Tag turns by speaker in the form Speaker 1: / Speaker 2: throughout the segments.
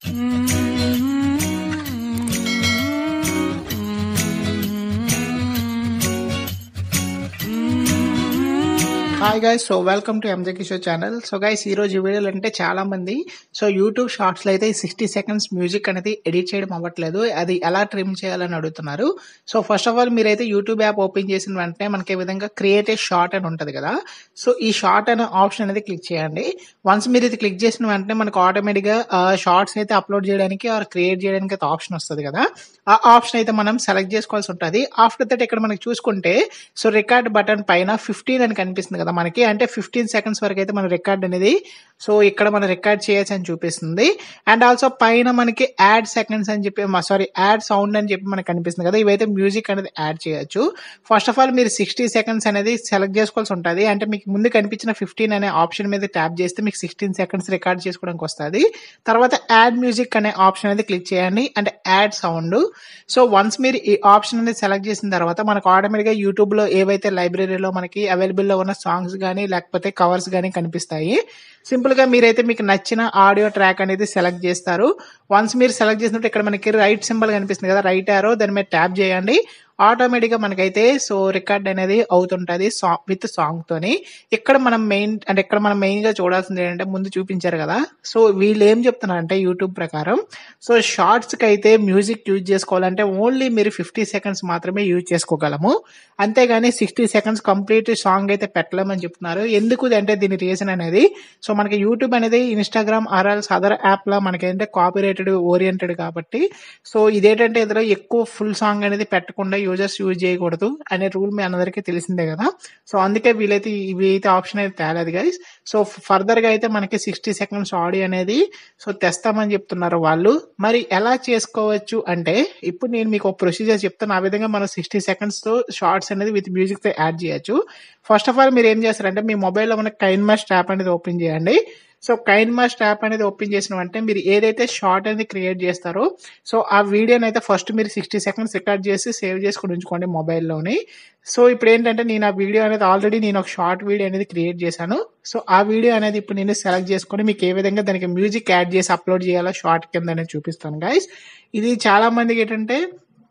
Speaker 1: hi guys so welcome to MJ Kishore channel so guys ఈ రోజు వీడియోలు అంటే చాలా మంది సో యూట్యూబ్ షార్ట్స్ లో అయితే సిక్స్టీ సెకండ్స్ మ్యూజిక్ అనేది ఎడిట్ చేయడం అవ్వట్లేదు అది ఎలా ట్రిమ్ చేయాలని అడుగుతున్నారు సో ఫస్ట్ ఆఫ్ ఆల్ మీరైతే యూట్యూబ్ యాప్ ఓపెన్ చేసిన వెంటనే మనకి ఈ విధంగా క్రియేట్ ఏ షార్ట్ అని ఉంటది కదా సో ఈ షార్ట్ అనే ఆప్షన్ అనేది క్లిక్ చేయండి వన్స్ మీరు ఇది క్లిక్ చేసిన వెంటనే మనకు ఆటోమేటిక్ గా షార్ట్స్ అయితే అప్లోడ్ చేయడానికి ఆర్ క్రియేట్ చేయడానికి అయితే ఆప్షన్ వస్తుంది కదా ఆ ఆప్షన్ అయితే మనం సెలెక్ట్ చేసుకోవాల్సి ఉంటుంది ఆఫ్టర్ దట్ ఇక్కడ మనకి చూసుకుంటే సో రికార్డ్ బటన్ పైన ఫిఫ్టీన్ అని కనిపిస్తుంది కదా మనకి అంటే ఫిఫ్టీన్ సెకండ్స్ వరకు అయితే మన రికార్డ్ అనేది సో ఇక్కడ మనం రికార్డ్ చేయొచ్చు అని చూపిస్తుంది అండ్ ఆల్సో పైన మనకి యాడ్ సెకండ్స్ అని చెప్పి సారీ యాడ్ సౌండ్ అని చెప్పి మనకి కనిపిస్తుంది కదా ఇవైతే మ్యూజిక్ అనేది యాడ్ చేయొచ్చు ఫస్ట్ ఆఫ్ ఆల్ మీరు సిక్స్టీ సెకండ్స్ అనేది సెలెక్ట్ చేసుకోవాల్సి ఉంటుంది అంటే మీకు ముందు కనిపించిన ఫిఫ్టీన్ అనే ఆప్షన్ మీద ట్యాప్ చేస్తే మీకు సిక్స్టీన్ సెకండ్స్ రికార్డ్ చేసుకోవడానికి వస్తుంది తర్వాత యాడ్ మ్యూజిక్ అనే ఆప్షన్ అనేది క్లిక్ చేయండి అంటే యాడ్ సౌండ్ సో వన్స్ మీరు ఈ ఆప్షన్ అనేది సెలెక్ట్ చేసిన తర్వాత మనకు ఆటోమేటిక్ గా యూట్యూబ్ లో ఏవైతే లైబ్రరీలో మనకి అవైలబుల్ లో ఉన్న సాంగ్స్ కానీ లేకపోతే కవర్స్ కానీ కనిపిస్తాయి సింపుల్ గా మీరైతే మీకు నచ్చిన ఆడియో ట్రాక్ అనేది సెలెక్ట్ చేస్తారు వన్స్ మీరు సెలెక్ట్ చేసినట్టు ఇక్కడ మనకి రైట్ సింబల్ కనిపిస్తుంది కదా రైట్ ఆరో దాని మీద ట్యాప్ చేయండి ఆటోమేటిక్ గా మనకైతే సో రికార్డ్ అనేది అవుతుంటది విత్ సాంగ్ తోని ఇక్కడ మనం మెయిన్ అంటే ఇక్కడ మనం మెయిన్ గా చూడాల్సింది ఏంటంటే ముందు చూపించారు కదా సో వీళ్ళు ఏం చెప్తున్నారంటే యూట్యూబ్ ప్రకారం సో షార్ట్స్ కి అయితే మ్యూజిక్ యూజ్ చేసుకోవాలంటే ఓన్లీ మీరు ఫిఫ్టీ సెకండ్స్ మాత్రమే యూజ్ చేసుకోగలము అంతేగాని సిక్స్టీ సెకండ్స్ కంప్లీట్ సాంగ్ అయితే పెట్టలేమని చెప్తున్నారు ఎందుకు అంటే దీని రీజన్ అనేది సో మనకి యూట్యూబ్ అనేది ఇన్స్టాగ్రామ్ ఆర్ఎల్స్ అదర్ యాప్ లా మనకి ఏంటంటే కాపీరేటెడ్ ఓరియంటెడ్ కాబట్టి సో ఇదేంటంటే ఇందులో ఎక్కువ ఫుల్ సాంగ్ అనేది పెట్టకుండా యూజర్స్ యూజ్ చేయకూడదు అనే రూల్ మీ అందరికీ తెలిసిందే కదా సో అందుకే వీలైతే ఇవి అయితే ఆప్షన్ అయితే తేలేదు గైస్ సో ఫర్దర్ గా అయితే మనకి సిక్స్టీ సెకండ్స్ ఆడియో అనేది సో తెస్తామని చెప్తున్నారు వాళ్ళు మరి ఎలా చేసుకోవచ్చు అంటే ఇప్పుడు నేను మీకు ఒక ప్రొసీజర్ చెప్తాను ఆ విధంగా మనం సిక్స్టీ సెకండ్స్ తో షార్ట్స్ అనేది విత్ మ్యూజిక్ తో యాడ్ చేయొచ్చు ఫస్ట్ ఆఫ్ ఆల్ మీరు ఏం చేస్తారంటే మీ మొబైల్లో మన కైన్ మాస్ట్ యాప్ అనేది ఓపెన్ చేయండి సో కైన్ మాస్ట్ యాప్ అనేది ఓపెన్ చేసిన వెంటనే మీరు ఏదైతే షార్ట్ అనేది క్రియేట్ చేస్తారో సో ఆ వీడియోని అయితే ఫస్ట్ మీరు సిక్స్టీ సెకండ్స్ రికార్డ్ చేసి సేవ్ చేసుకుని ఉంచుకోండి మొబైల్లోని సో ఇప్పుడు ఏంటంటే నేను ఆ వీడియో అనేది ఆల్రెడీ నేను ఒక షార్ట్ వీడియో అనేది క్రియేట్ చేశాను సో ఆ వీడియో అనేది ఇప్పుడు నేను సెలెక్ట్ చేసుకొని మీకు ఏ విధంగా దానికి మ్యూజిక్ యాడ్ చేసి అప్లోడ్ చేయాలో షార్ట్ కింద అనేది చూపిస్తాను గైస్ ఇది చాలా మందికి ఏంటంటే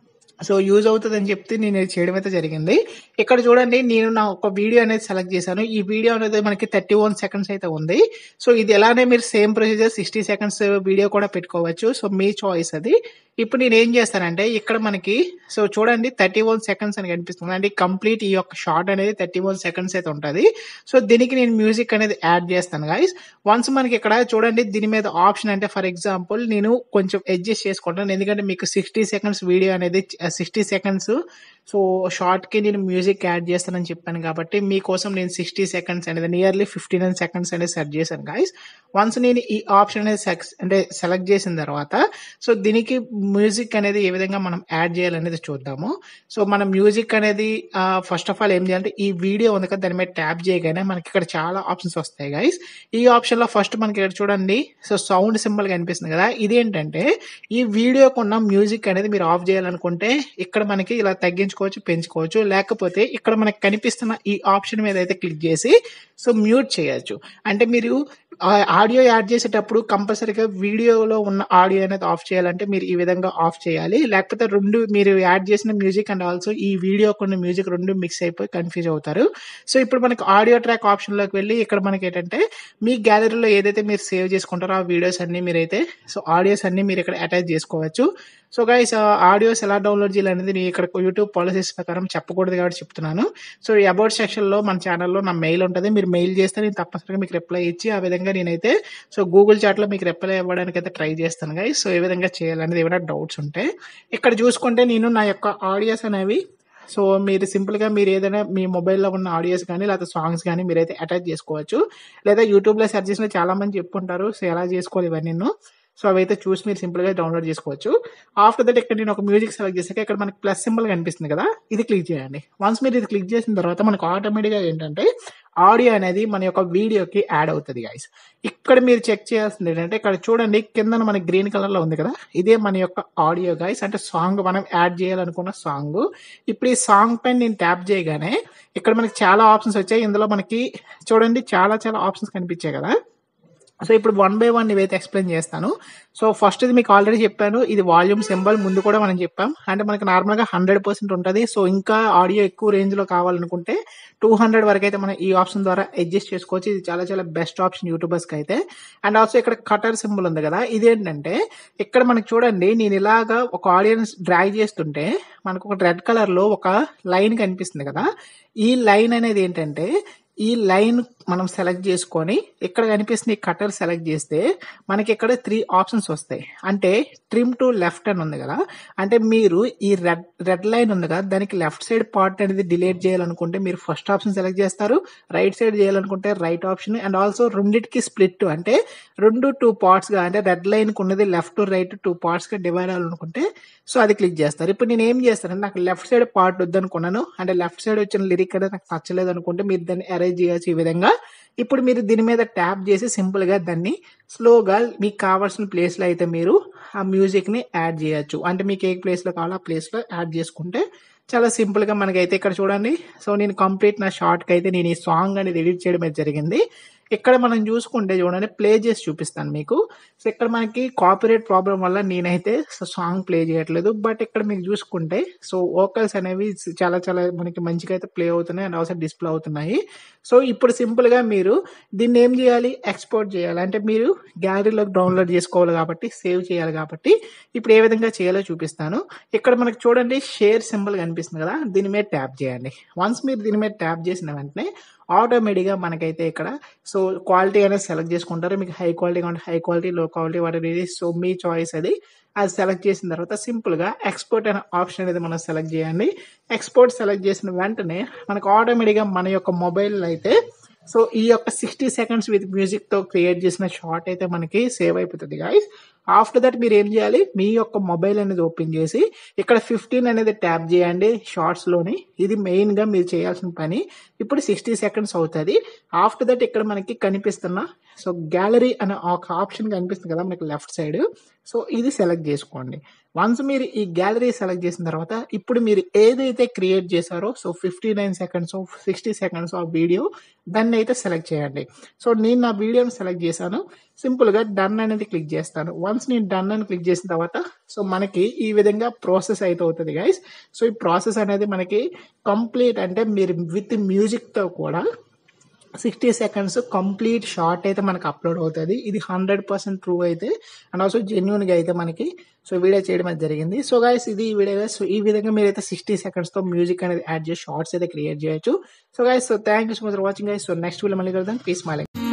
Speaker 1: సో యూజ్ అవుతుంది అని చెప్తే నేను ఇది చేయడం అయితే జరిగింది ఇక్కడ చూడండి నేను నా ఒక వీడియో అనేది సెలెక్ట్ చేశాను ఈ వీడియో అనేది మనకి థర్టీ వన్ సెకండ్స్ అయితే ఉంది సో ఇది ఎలానే మీరు same procedure sixty seconds video కూడా పెట్టుకోవచ్చు సో మీ చాయిస్ అది ఇప్పుడు నేను ఏం చేస్తానంటే ఇక్కడ మనకి సో చూడండి థర్టీ వన్ సెకండ్స్ అని కనిపిస్తుంది అంటే కంప్లీట్ ఈ యొక్క షార్ట్ అనేది థర్టీ వన్ సెకండ్స్ అయితే ఉంటుంది సో దీనికి నేను మ్యూజిక్ అనేది యాడ్ చేస్తాను గాయస్ వన్స్ మనకి ఇక్కడ చూడండి దీని మీద ఆప్షన్ అంటే ఫర్ ఎగ్జాంపుల్ నేను కొంచెం అడ్జస్ట్ చేసుకుంటాను ఎందుకంటే మీకు సిక్స్టీ సెకండ్స్ వీడియో అనేది సిక్స్టీ సెకండ్స్ సో షార్ట్ కి నేను మ్యూజిక్ యాడ్ చేస్తానని చెప్పాను కాబట్టి మీకోసం నేను సిక్స్టీ సెకండ్స్ అనేది నియర్లీ ఫిఫ్టీ నైన్ సెకండ్స్ అనేది సెట్ చేశాను గాయస్ వన్స్ నేను ఈ ఆప్షన్ అనేది అంటే సెలెక్ట్ చేసిన తర్వాత సో దీనికి మ్యూజిక్ అనేది ఏ విధంగా మనం యాడ్ చేయాలనేది చూద్దాము సో మన మ్యూజిక్ అనేది ఫస్ట్ ఆఫ్ ఆల్ ఏం చేయాలంటే ఈ వీడియో ఉంది కదా దాని మీద ట్యాప్ చేయగానే మనకి ఇక్కడ చాలా ఆప్షన్స్ వస్తాయి గైస్ ఈ ఆప్షన్ లో ఫస్ట్ మనకి ఇక్కడ చూడండి సో సౌండ్ సింబల్ కనిపిస్తుంది కదా ఇదేంటంటే ఈ వీడియోకు ఉన్న మ్యూజిక్ అనేది మీరు ఆఫ్ చేయాలనుకుంటే ఇక్కడ మనకి ఇలా తగ్గించుకోవచ్చు పెంచుకోవచ్చు లేకపోతే ఇక్కడ మనకి కనిపిస్తున్న ఈ ఆప్షన్ మీద అయితే క్లిక్ చేసి సో మ్యూట్ చేయొచ్చు అంటే మీరు ఆడియో యాడ్ చేసేటప్పుడు కంపల్సరీగా వీడియోలో ఉన్న ఆడియో అనేది ఆఫ్ చేయాలంటే మీరు ఈ విధంగా ఆఫ్ చేయాలి లేకపోతే రెండు మీరు యాడ్ చేసిన మ్యూజిక్ అండ్ ఆల్సో ఈ వీడియో కొన్ని మ్యూజిక్ రెండు మిక్స్ అయిపోయి కన్ఫ్యూజ్ అవుతారు సో ఇప్పుడు మనకి ఆడియో ట్రాక్ ఆప్షన్ లోకి వెళ్ళి ఇక్కడ మనకి ఏంటంటే మీ గ్యాలరీలో ఏదైతే మీరు సేవ్ చేసుకుంటారో ఆ వీడియోస్ అన్ని మీరైతే సో ఆడియోస్ అన్ని మీరు ఇక్కడ అటాచ్ చేసుకోవచ్చు సో గైస్ ఆడియోస్ ఎలా డౌన్లోడ్ చేయాలనేది నేను ఇక్కడ యూట్యూబ్ పాలసీస్ ప్రకారం చెప్పకూడదు కాబట్టి చెప్తున్నాను సో ఈ అబౌట్ సెక్షన్ లో మన ఛానల్లో నా మెయిల్ ఉంటుంది మీరు మెయిల్ చేస్తే నేను తప్పనిసరిగా మీకు రిప్లై ఇచ్చి ఆ విధంగా నేనైతే సో గూగుల్ చాట్ లో మీకు రిప్లై ఇవ్వడానికి అయితే ట్రై చేస్తాను గైస్ సో ఏ విధంగా చేయాలనేది ఏమైనా డౌట్స్ ఉంటే ఇక్కడ చూసుకుంటే నేను నా యొక్క ఆడియోస్ అనేవి సో మీరు సింపుల్ గా మీరు ఏదైనా మీ మొబైల్లో ఉన్న ఆడియోస్ కానీ లేకపోతే సాంగ్స్ కానీ మీరైతే అటాచ్ చేసుకోవచ్చు లేదా యూట్యూబ్ లో సెర్చ్ చేసిన చాలా మంది చెప్పుంటారు సో ఎలా చేసుకోవాలి ఇవన్నీ సో అవైతే చూసి మీరు సింపుల్ గా డౌన్లోడ్ చేసుకోవచ్చు ఆఫ్టర్ దట్ ఇక్కడ నేను ఒక మ్యూజిక్ సెలెక్ట్ చేసాక ఇక్కడ మనకి ప్లస్ సింబల్ కనిపిస్తుంది కదా ఇది క్లిక్ చేయండి వన్స్ మీరు ఇది క్లిక్ చేసిన తర్వాత మనకు ఆటోమేటిక్ గా ఏంటంటే ఆడియో అనేది మన యొక్క వీడియోకి యాడ్ అవుతుంది గైస్ ఇక్కడ మీరు చెక్ చేయాల్సింది ఏంటంటే ఇక్కడ చూడండి కింద మనకి గ్రీన్ కలర్ లో ఉంది కదా ఇదే మన యొక్క ఆడియో గైస్ అంటే సాంగ్ మనం యాడ్ చేయాలనుకున్న సాంగ్ ఇప్పుడు ఈ సాంగ్ పైన నేను ట్యాప్ చేయగానే ఇక్కడ మనకి చాలా ఆప్షన్స్ వచ్చాయి ఇందులో మనకి చూడండి చాలా చాలా ఆప్షన్స్ కనిపించాయి కదా సో ఇప్పుడు వన్ బై వన్ ఇవైతే ఎక్స్ప్లెయిన్ చేస్తాను సో ఫస్ట్ ఇది మీకు ఆల్రెడీ చెప్పాను ఇది వాల్యూమ్ సింబల్ ముందు కూడా మనం చెప్పాం అంటే మనకి నార్మల్గా హండ్రెడ్ పర్సెంట్ ఉంటుంది సో ఇంకా ఆడియో ఎక్కువ రేంజ్లో కావాలనుకుంటే టూ హండ్రెడ్ వరకు అయితే మనం ఈ ఆప్షన్ ద్వారా అడ్జస్ట్ చేసుకోవచ్చు ఇది చాలా చాలా బెస్ట్ ఆప్షన్ యూట్యూబర్స్కి అయితే అండ్ ఆల్సో ఇక్కడ కటర్ సింబల్ ఉంది కదా ఇదేంటంటే ఇక్కడ మనకి చూడండి నేను ఇలాగా ఒక ఆడియన్స్ డ్రాగ్ చేస్తుంటే మనకు ఒక రెడ్ కలర్లో ఒక లైన్ కనిపిస్తుంది కదా ఈ లైన్ అనేది ఏంటంటే ఈ లైన్ మనం సెలెక్ట్ చేసుకొని ఇక్కడ కనిపిస్తున్న ఈ కటర్ సెలెక్ట్ చేస్తే మనకి ఇక్కడ త్రీ ఆప్షన్స్ వస్తాయి అంటే ట్రిమ్ టు లెఫ్ట్ అని ఉంది కదా అంటే మీరు ఈ రెడ్ రెడ్ లైన్ ఉంది కదా దానికి లెఫ్ట్ సైడ్ పార్ట్ అనేది డిలీట్ చేయాలనుకుంటే మీరు ఫస్ట్ ఆప్షన్ సెలెక్ట్ చేస్తారు రైట్ సైడ్ చేయాలనుకుంటే రైట్ ఆప్షన్ అండ్ ఆల్సో రెండింటికి స్ప్లిట్ అంటే రెండు టూ పార్ట్స్ గా అంటే రెడ్ లైన్ కి ఉన్నది లెఫ్ట్ రైట్ టూ పార్ట్స్ గా డివైడ్ అవ్వాలనుకుంటే సో అది క్లిక్ చేస్తారు ఇప్పుడు నేను ఏం చేస్తానంటే నాకు లెఫ్ట్ సైడ్ పార్ట్ వద్దనుకున్నాను అంటే లెఫ్ట్ సైడ్ వచ్చిన లిరిక్ అనేది నాకు నచ్చలేదు అనుకుంటే మీరు దాన్ని అరేంజ్ చేయొచ్చు ఈ విధంగా ఇప్పుడు మీరు దీని మీద ట్యాప్ చేసి సింపుల్ గా దాన్ని స్లోగా మీకు కావాల్సిన ప్లేస్ లో అయితే మీరు ఆ మ్యూజిక్ ని యాడ్ చేయొచ్చు అంటే మీకు ఏ ప్లేస్ లో కావాలో ఆ ప్లేస్ లో యాడ్ చేసుకుంటే చాలా సింపుల్ గా మనకైతే ఇక్కడ చూడండి సో నేను కంప్లీట్ నా షార్ట్ కి అయితే నేను ఈ సాంగ్ అనేది ఎడిట్ చేయడం అయితే జరిగింది ఇక్కడ మనం చూసుకుంటే చూడండి ప్లే చేసి చూపిస్తాను మీకు సో ఇక్కడ మనకి కాపీరైట్ ప్రాబ్లం వల్ల నేనైతే సాంగ్ ప్లే చేయట్లేదు బట్ ఇక్కడ మీకు చూసుకుంటే సో వోకల్స్ అనేవి చాలా చాలా మనకి మంచిగా అయితే ప్లే అవుతున్నాయి అండ్ ఆల్సో డిస్ప్లే అవుతున్నాయి సో ఇప్పుడు సింపుల్ గా మీరు దీన్ని ఏం చేయాలి ఎక్స్పోర్ట్ చేయాలి అంటే మీరు గ్యాలరీలోకి డౌన్లోడ్ చేసుకోవాలి కాబట్టి సేవ్ చేయాలి కాబట్టి ఇప్పుడు ఏ విధంగా చేయాలో చూపిస్తాను ఇక్కడ మనకి చూడండి షేర్ సింబల్ కనిపిస్తుంది కదా దీని మీద ట్యాప్ చేయండి వన్స్ మీరు దీని మీద ట్యాప్ చేసిన వెంటనే ఆటోమేటిక్గా మనకైతే ఇక్కడ సో క్వాలిటీ అనేది సెలెక్ట్ చేసుకుంటారు మీకు హై క్వాలిటీ కావాలి హై క్వాలిటీ లో క్వాలిటీ వాటి సో మీ చాయిస్ అది అది సెలెక్ట్ చేసిన తర్వాత సింపుల్గా ఎక్స్పోర్ట్ అనే ఆప్షన్ అనేది మనం సెలెక్ట్ చేయండి ఎక్స్పోర్ట్ సెలెక్ట్ చేసిన వెంటనే మనకు ఆటోమేటిక్గా మన యొక్క మొబైల్ అయితే సో ఈ యొక్క సిక్స్టీ సెకండ్స్ విత్ మ్యూజిక్ తో క్రియేట్ చేసిన షార్ట్ అయితే మనకి సేవ్ అయిపోతుంది గాయస్ ఆఫ్టర్ దట్ మీరు ఏం చేయాలి మీ యొక్క మొబైల్ అనేది ఓపెన్ చేసి ఇక్కడ ఫిఫ్టీన్ అనేది ట్యాప్ చేయండి షార్ట్స్ లోని ఇది మెయిన్ గా మీరు చేయాల్సిన పని ఇప్పుడు సిక్స్టీ సెకండ్స్ అవుతుంది ఆఫ్టర్ దట్ ఇక్కడ మనకి కనిపిస్తున్న సో గ్యాలరీ అనే ఒక ఆప్షన్ కనిపిస్తుంది కదా మనకి లెఫ్ట్ సైడ్ సో ఇది సెలెక్ట్ చేసుకోండి వన్స్ మీరు ఈ గ్యాలరీ సెలెక్ట్ చేసిన తర్వాత ఇప్పుడు మీరు ఏదైతే క్రియేట్ చేశారో so fifty nine seconds sixty seconds of video దాన్ని అయితే సెలెక్ట్ చేయండి సో నేను నా వీడియోని సెలెక్ట్ చేశాను సింపుల్ గా డన్ అనేది క్లిక్ చేస్తాను వన్స్ నేను డన్ అని క్లిక్ చేసిన తర్వాత సో మనకి ఈ విధంగా ప్రాసెస్ అయితే అవుతుంది గైస్ సో ఈ ప్రాసెస్ అనేది మనకి కంప్లీట్ అంటే మీరు విత్ మ్యూజిక్ తో కూడా సిక్స్టీ సెకండ్స్ కంప్లీట్ షార్ట్ అయితే మనకి అప్లోడ్ అవుతుంది ఇది హండ్రెడ్ పర్సెంట్ ట్రూ అయితే అండ్ ఆల్సో జెన్యున్ గా అయితే మనకి సో వీడియో చేయడం అయితే జరిగింది సో గైస్ ఇది ఈ వీడియో సో ఈ విధంగా మీరైతే సిక్స్టీ సెకండ్స్ తో మ్యూజిక్ అనేది యాడ్ చేసి షార్ట్స్ అయితే క్రియేట్ చేయొచ్చు so guys so thank you so much for watching guys so next video మళ్ళీ కలుద్దాం పీస్ మాలింగ్